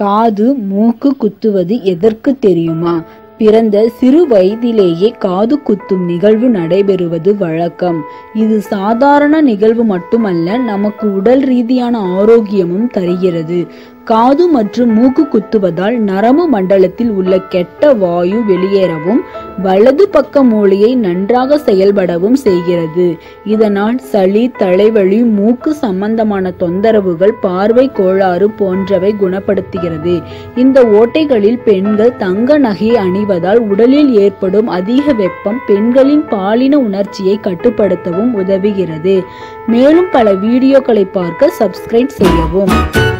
காது மூக்கு குத்துவது எதற்கு தெரியுமா பிறந்த சிறு வயதிலேயே காது குத்தும் நிகழ்வு நடைபெறுவது வழக்கம் இது சாதாரண நிகழ்வு மட்டுமல்ல நமக்கு உடல் ரீதியான ஆரோக்கியமும் தருகிறது காது மற்றும் மூக்கு குத்துவதால் நரம்பு மண்டலத்தில் உள்ள கெட்ட வாயு வெளியேறவும் வலது பக்க மூளையை நன்றாக செயல்படவும் செய்கிறது இதனால் சளி தலைவலி மூக்கு சம்பந்தமான தொந்தரவுகள் பார்வை கோளாறு போன்றவை குணப்படுத்துகிறது இந்த ஓட்டைகளில் பெண்கள் தங்க நகையை அணிவதால் உடலில் ஏற்படும் அதிக வெப்பம் பெண்களின் பாலின உணர்ச்சியை கட்டுப்படுத்தவும் உதவுகிறது மேலும் பல வீடியோக்களை பார்க்க சப்ஸ்கிரைப் செய்யவும்